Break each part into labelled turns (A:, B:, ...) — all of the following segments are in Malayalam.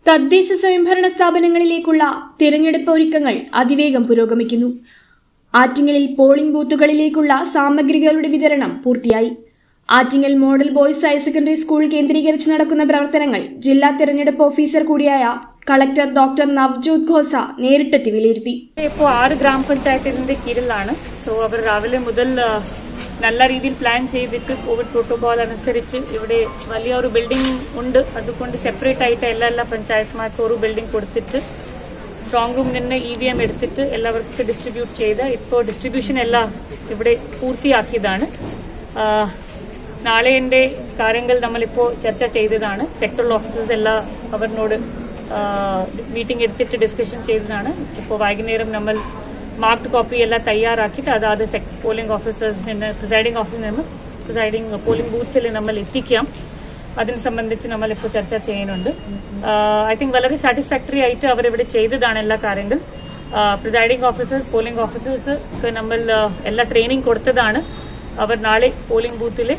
A: തദ്ദേശ സ്വയംഭരണ സ്ഥാപനങ്ങളിലേക്കുള്ള തിരഞ്ഞെടുപ്പ് ഒരുക്കങ്ങൾ അതിവേഗം പുരോഗമിക്കുന്നു ആറ്റിങ്ങലിൽ പോളിംഗ് ബൂത്തുകളിലേക്കുള്ള സാമഗ്രികളുടെ വിതരണം പൂർത്തിയായി Attingal model boys higher secondary school കേന്ദ്രീകരിച്ച് നടക്കുന്ന പ്രവർത്തനങ്ങൾ ജില്ലാ തിരഞ്ഞെടുപ്പ് ഓഫീസർ കൂടിയായ കളക്ടർ ഡോക്ടർ നവ്ജോത് ഖോസ നേരിട്ടെത്തി വിലയിരുത്തി
B: ഇപ്പോൾ ആറ് ഗ്രാമപഞ്ചായത്തിന്റെ കീഴിലാണ് സോ അവർ രാവിലെ മുതൽ ആ, നല്ല രീതിയിൽ പ്ലാൻ ചെയ്തിട്ട് കോവിഡ് പ്രോട്ടോകോൾ അനുസരിച്ച് ഇവിടെ വലിയ ഒരു ബിൽഡിംഗ് ഉണ്ട് അതുകൊണ്ട് സെപ്പറേറ്റ് ആയിട്ട് എല്ലാ എല്ലാ പഞ്ചായത്തുമാർക്കും ഒരു ബിൽഡിംഗ് കൊടുത്തിട്ട് സ്ട്രോങ് റൂമിൽ നിന്ന് ഇ വി എം എടുത്തിട്ട് എല്ലാവർക്കും ഡിസ്ട്രിബ്യൂട്ട് ചെയ്ത് ഇപ്പോൾ ഡിസ്ട്രിബ്യൂഷൻ എല്ലാം ഇവിടെ പൂർത്തിയാക്കിയതാണ് ആ, നാളെന്റെ കാര്യങ്ങൾ നമ്മളിപ്പോൾ ചർച്ച ചെയ്തതാണ് സെക്ടറൽ ഓഫീസേഴ്സ് എല്ലാം അവരിനോട് മീറ്റിംഗ് എടുത്തിട്ട് ഡിസ്കഷൻ ചെയ്തതാണ് ഇപ്പോൾ വൈകുന്നേരം നമ്മൾ മാർക്ഡ് കോപ്പി എല്ലാം തയ്യാറാക്കിയിട്ട് അതാത് പോളിംഗ് ഓഫീസേഴ്സ് നിന്ന് പ്രിസൈഡിംഗ് ഓഫീസിൽ നിന്ന് പ്രിസൈഡിംഗ് പോളിംഗ് ബൂത്ത്സിൽ നമ്മൾ എത്തിക്കാം അതിനെ സംബന്ധിച്ച് നമ്മൾ ഇപ്പോൾ ചർച്ച ചെയ്യുന്നുണ്ട് ഐ തിങ്ക് വളരെ സാറ്റിസ്ഫാക്ടറി ആയിട്ട് അവർ ഇവിടെ ചെയ്തതാണ് എല്ലാ കാര്യങ്ങൾ പ്രിസൈഡിംഗ് ഓഫീസേഴ്സ് പോളിംഗ് ഓഫീസേഴ്സ് നമ്മൾ ആ, എല്ലാ ട്രെയിനിങ് കൊടുത്തതാണ് അവർ നാളെ പോളിംഗ് ബൂത്തിൽ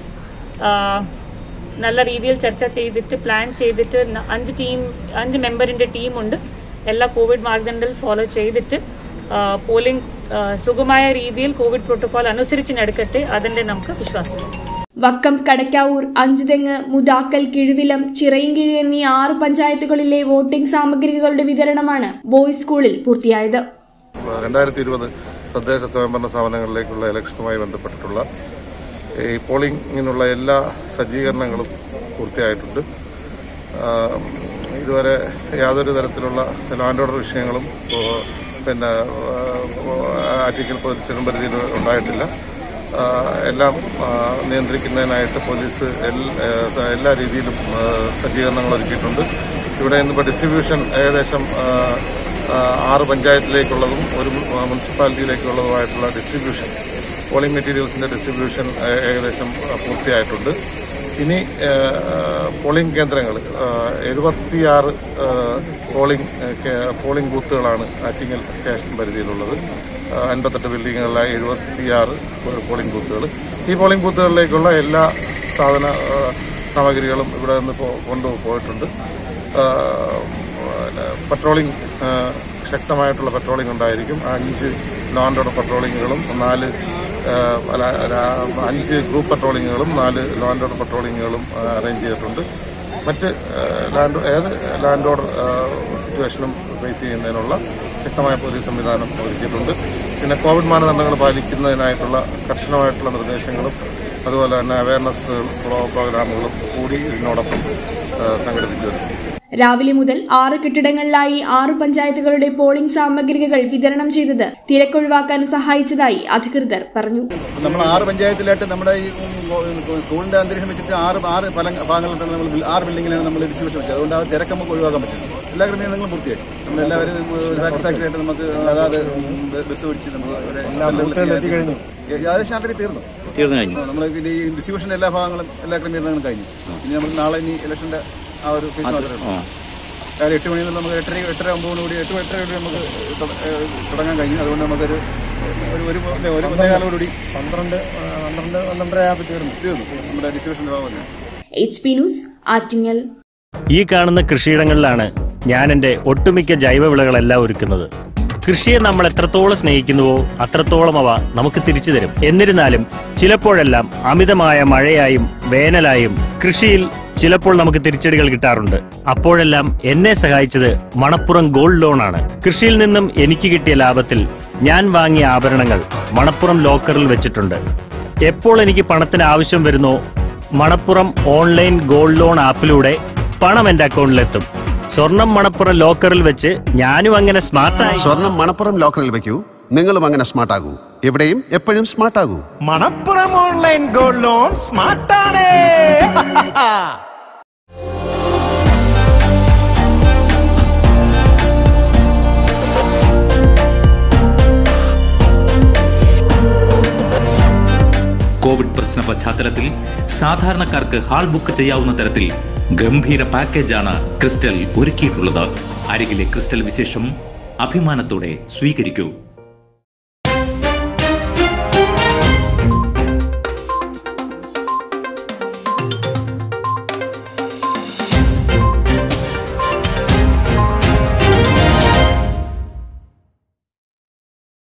B: നല്ല രീതിയിൽ ചർച്ച ചെയ്തിട്ട് പ്ലാൻ ചെയ്തിട്ട് ന- അഞ്ച് ടീം അഞ്ച് മെമ്പറിന്റെ ടീമുണ്ട് എല്ലാ കോവിഡ് മാനദണ്ഡങ്ങൾ ഫോളോ ചെയ്തിട്ട് ആ, പോളിംഗ് ആ, സുഗമമായ രീതിയിൽ കോവിഡ് പ്രോട്ടോകോൾ അനുസരിച്ച് നടക്കട്ടെ അതിന്റെ നമുക്ക് വിശ്വാസമുണ്ട്
A: വക്കം കടക്കാവൂർ അഞ്ചുതെങ്ങ് മുതാക്കൽ കിഴുവിലം ചിറയിൻകിഴി എന്നീ ആറ് പഞ്ചായത്തുകളിലെ വോട്ടിംഗ് സാമഗ്രികളുടെ വിതരണമാണ് ബോയ്സ് സ്കൂളിൽ പൂർത്തിയായത്
C: രണ്ടായിരത്തി ഇരുപത് തദ്ദേശ സ്വയംഭരണ സ്ഥാപനങ്ങളിലേക്കുള്ള ഇലക്ഷനുമായി ബന്ധപ്പെട്ടിട്ടുള്ള ഈ പോളിംഗിനുള്ള എല്ലാ സജ്ജീകരണങ്ങളും പൂർത്തിയായിട്ടുണ്ട് ആ, ഇതുവരെ യാതൊരു തരത്തിലുള്ള ലാൻഡ് ഓർഡർ വിഷയങ്ങളും ഓ, പിന്നെ ആറ്റിക്കൽ പൊതുച്ചകം പരിധിയിൽ ഉണ്ടായിട്ടില്ല ആ, എല്ലാം ആ, നിയന്ത്രിക്കുന്നതിനായിട്ട് പോലീസ് എൽ- ഏ, എല്ലാ രീതിയിലും ആ, സജ്ജീകരണങ്ങൾ ഒരുക്കിയിട്ടുണ്ട് ഇവിടെ ഇന്നിപ്പോൾ ഡിസ്ട്രിബ്യൂഷൻ ഏകദേശം ആ, ആ, ആറ് പഞ്ചായത്തിലേക്കുള്ളതും ഒരു മു- മുനിസിപ്പാലിറ്റിയിലേക്കുള്ളതുമായിട്ടുള്ള ഡിസ്ട്രിബ്യൂഷൻ പോളിംഗ് മെറ്റീരിയൽസിന്റെ ഡിസ്ട്രിബ്യൂഷൻ ഏ- ഏകദേശം ആ, പൂർത്തിയായിട്ടുണ്ട് ഇനി ആ, പോളിംഗ് കേന്ദ്രങ്ങൾ എഴുപത്തിയാറ് ആ, പോളിംഗ് ആ, കേ- പോളിംഗ് ബൂത്തുകളാണ് ആറ്റിങ്ങൽ സ്റ്റേഷൻ പരിധിയിലുള്ളത് ആ, അൻപത്തെട്ട് ബിൽഡിങ്ങുകളിലായി എഴുപത്തിയാറ് പോളിംഗ് ബൂത്തുകൾ ഈ പോളിംഗ് ബൂത്തുകളിലേക്കുള്ള എല്ലാ സാധന ആ, സാമഗ്രികളും ഇവിടെ നിന്ന് പോ- കൊണ്ടുപോയിട്ടുണ്ട് ആ, പിന്നെ പട്രോളിംഗ് ആ, ശക്തമായിട്ടുള്ള പട്രോളിംഗ് ഉണ്ടായിരിക്കും അഞ്ച് ലാൻഡ് ഓർഡർ പട്രോളിങ്ങുകളും നാല് ആ, അല്ല, അല്ല, അഞ്ച് ഗ്രൂപ്പ് പട്രോളിങ്ങുകളും നാല് ലാൻഡ് ഓർഡർ പട്രോളിങ്ങുകളും ആ, അറേഞ്ച് ചെയ്തിട്ടുണ്ട് മറ്റ് ആ, ലാൻഡ് ഏത് ലാൻഡ് ഓർഡർ ആ, സിറ്റുവേഷനും ഫേസ് ചെയ്യുന്നതിനുള്ള ശക്തമായ പോലീസ് സംവിധാനം ഒരുക്കിയിട്ടുണ്ട് പിന്നെ കോവിഡ് മാനദണ്ഡങ്ങൾ പാലിക്കുന്നതിനായിട്ടുള്ള കർശനമായിട്ടുള്ള നിർദ്ദേശങ്ങളും അതുപോലെ തന്നെ അവയർനെസ് പ്രോഗ്രാമുകളും കൂടി ഇതിനോടൊപ്പം ആ, സംഘടിപ്പിച്ചു വരുന്നു
A: രാവിലെ മുതൽ ആറ് കെട്ടിടങ്ങളിലായി ആറ് പഞ്ചായത്തുകളുടെ പോളിംഗ് സാമഗ്രികൾ വിതരണം ചെയ്തത് തിരക്കൊഴിവാക്കാൻ സഹായിച്ചതായി അധികൃതർ പറഞ്ഞു
D: നമ്മൾ ആറ് പഞ്ചായത്തിലായിട്ട് നമ്മുടെ ഈ ഉം, സ്കൂളിന്റെ അന്തരീക്ഷം വെച്ചിട്ട് ആറ് ആറ് പല ഭാഗങ്ങളിലാണ് നമ്മൾ ബിൽ- ആറ് ബിൽഡിങ്ങിലാണ് നമ്മൾ ഡിസ്ട്രിബ്യൂഷൻ വെച്ചത് അതുകൊണ്ട് ആ തിരക്ക് നമുക്ക് ഒഴിവാക്കാൻ പറ്റും എല്ലാ ക്രമീകരണങ്ങളും പൂർത്തിയായി നമ്മളെല്ലാവരും സാറ്റിസ്ഫാക്ടറി ആയിട്ട് നമുക്ക് അതാത് ബസ് പിടിച്ച് നമ്മൾ ഏകദേശം ആൾറെഡി തീർന്നു
E: തീർന്നു കഴിഞ്ഞു
D: നമ്മൾ പിന്നെ ഈ ഡിസ്ട്രിബ്യൂഷന്റെ എല്ലാ ഭാഗങ്ങളും എല്ലാ ക്രമീകരണങ്ങളും കഴിഞ്ഞു ഇനി നമ്മൾ നാളെ ഇനി ഇലക്ഷന്റെ ആ ഒരു ഫേസ് മാത്രമേ ഉള്ളൂ രാവിലെ എട്ട് മണിയിൽ നമുക്ക് എട്ടര എട്ടര ഒമ്പത് കൂടി എട്ട് എട്ടര കൂടി നമുക്ക് തുട- ഏഹ് തുടങ്ങാൻ കഴിഞ്ഞു അതുകൊണ്ട് നമുക്കൊരു ഒരു ഒരു ഒരു ഒന്നേകാലോടുകൂടി പന്ത്രണ്ട് പന്ത്രണ്ട് പന്ത്രണ്ടര ആയപ്പോൾ തീർന്നു തീർന്നു നമ്മുടെ ഡിസ്ട്രിബ്യൂഷന്റെ ഭാഗം തന്നെ
A: എച്ച് പി ന്യൂസ് ആറ്റിങ്ങൽ
F: ഈ കാണുന്ന കൃഷിയിടങ്ങളിലാണ് ഞാൻ എൻ്റെ ഒട്ടുമിക്ക ജൈവവിളകളെല്ലാം ഒരുക്കുന്നത് കൃഷിയെ നമ്മൾ എത്രത്തോളം സ്നേഹിക്കുന്നുവോ അത്രത്തോളം അവ നമുക്ക് തിരിച്ചു തരും എന്നിരുന്നാലും ചിലപ്പോഴെല്ലാം അമിതമായ മഴയായും വേനലായും കൃഷിയിൽ ചിലപ്പോൾ നമുക്ക് തിരിച്ചടികൾ കിട്ടാറുണ്ട് അപ്പോഴെല്ലാം എന്നെ സഹായിച്ചത് മണപ്പുറം ഗോൾഡ് ലോൺ ആണ് കൃഷിയിൽ നിന്നും എനിക്ക് കിട്ടിയ ലാഭത്തിൽ ഞാൻ വാങ്ങിയ ആഭരണങ്ങൾ മണപ്പുറം ലോക്കറിൽ വെച്ചിട്ടുണ്ട് എപ്പോൾ എനിക്ക് പണത്തിന് ആവശ്യം വരുന്നോ മണപ്പുറം ഓൺലൈൻ ഗോൾഡ് ലോൺ ആപ്പിലൂടെ പണം എന്റെ അക്കൗണ്ടിലെത്തും സ്വർണം മണപ്പുറം ലോക്കറിൽ വെച്ച് ഞാനും അങ്ങനെ സ്മാർട്ടായി
G: സ്വർണം മണപ്പുറം ലോക്കറിൽ വെക്കൂ നിങ്ങളും അങ്ങനെ സ്മാർട്ട് ആകൂ എവിടെയും എപ്പോഴും സ്മാർട്ട് ആകൂ
H: മണപ്പുറം ഓൺലൈൻ ഗോൾഡ് ലോൺ സ്മാർട്ടാണ്
I: കോവിഡ് പ്രശ്ന പശ്ചാത്തലത്തിൽ സാധാരണക്കാർക്ക് ഹാൾ ബുക്ക് ചെയ്യാവുന്ന തരത്തിൽ ഗംഭീര പാക്കേജാണ് ക്രിസ്റ്റൽ ഒരുക്കിയിട്ടുള്ളത് അരികിലെ ക്രിസ്റ്റൽ വിശേഷം അഭിമാനത്തോടെ സ്വീകരിക്കൂ